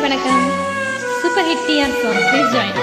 வணக்கம் super hit TR song please join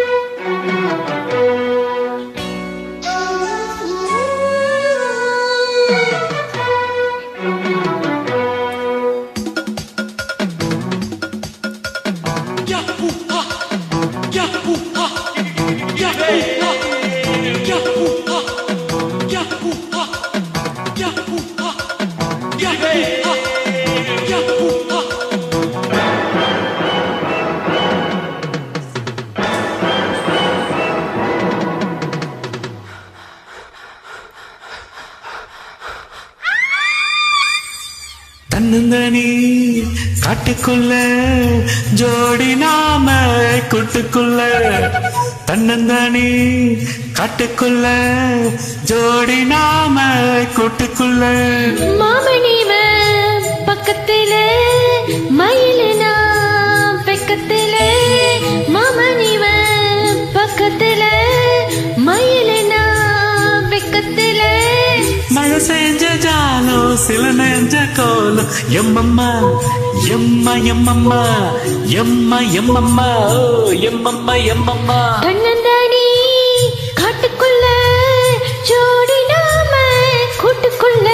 தன்னந்தனி காட்டுக்குள்ள ஜோடி நாம கூட்டுக்குள்ள தன்னந்தனி காட்டுக்குள்ள ஜோடி நாம கூட்டுக்குள்ள மாமணிவ பக்கத்துல மயிலுனா பக்கத்துல மாமணிவ பக்கத்துல மயிலுனா பக்கத்துல மழை செஞ்ச ஜாலம் சில நெஞ்ச கோலம் எம்மம்மா எம்மா எம்மம்மா எம்மா எம்மம்மா ஓ எம்மம்மா எம்மம்மா கண்ணந்தானி காட்டுக்குள்ள ஜோடி நாம கூட்டுக்குள்ள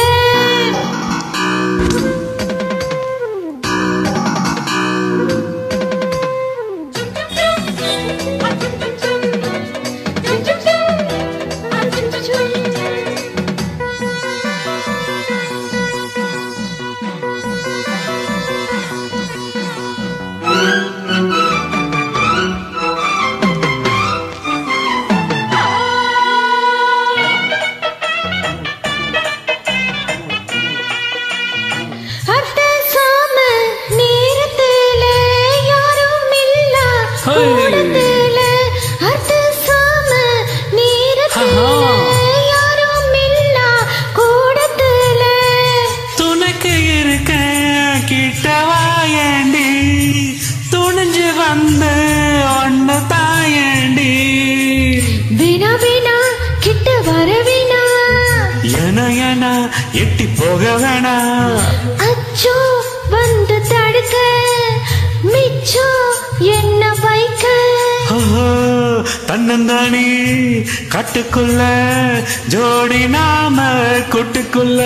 அத்த சாம நேரத்துல யாரும் இல்ல கூடத்துல அத்த சாம நேரத்துல யாரும் இல்ல கூடத்துல துணைக்கு இருக்க கிட்டவாயண்டி துணிஞ்சு வந்து ஒன்னு தாயண்டி வீணா வீணா கிட்ட வர வீணா என என எட்டி போக வேணா அச்சோ வந்து தடுக்க மிச்சம் என்ன வைக்க ஓஹோ, தன்னந்தானி கட்டுக்குள்ள ஜோடி நாம கூட்டுக்குள்ள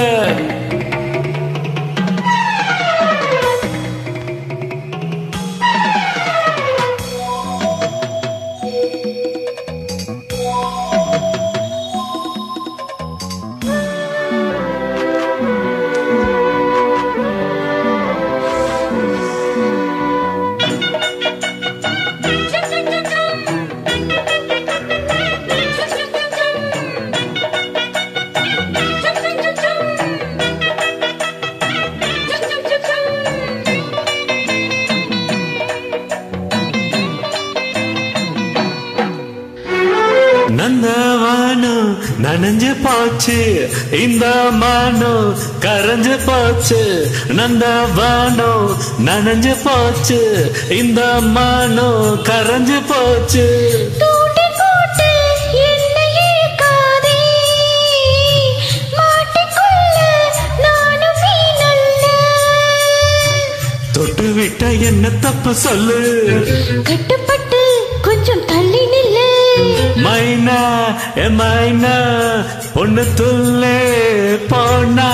நந்தவானம் நனைஞ்சு போச்சு இந்த மானம் கரைஞ்சு போச்சு நந்தவானம் நனைஞ்சு போச்சு இந்த மானம் கரைஞ்சு போச்சு தூண்டி போட்டு என்னை இழுக்காதே. மாட்டிக்கொள்ள நானும் மீனல்ல. தொட்டு விட்ட என்ன தப்பு சொல்லு கட்டுப்பட்டு கொஞ்சம் தள்ளி நில்லு மைனா எ மைனா பொண்ணு துள்ளே போனா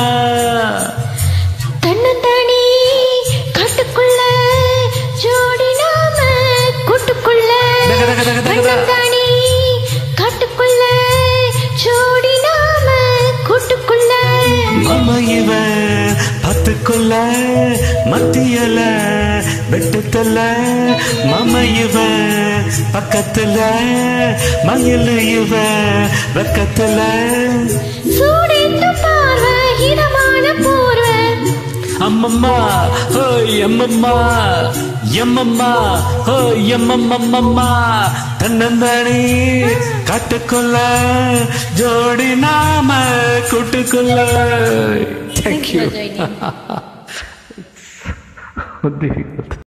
தன்னந்தானி காட்டுக்குள்ள ஜோடி நாம கூட்டுக்குள்ள டக, டக, டக, டக. தன்னந்தானி காட்டுக்குள்ள ஜோடி நாம கூட்டுக்குள்ள மாமா இவன் பத்துக்குள்ள மத்தியல வெட்டுத்தல மாமா இவன் பக்கத்துல மயில் இவன் வெக்கத்துல சூடேந்த பார்வை இதமான போர்வை அம்மம்மா ஹோய் அம்மம்மா எம்மம்மா ஹோய் எம்மம்மம்மம்மா தன்னந்தானி காட்டுக்குள்ள ஜோடி நாம கூட்டுக்குள்ள thank you Thank you for joining. difficult.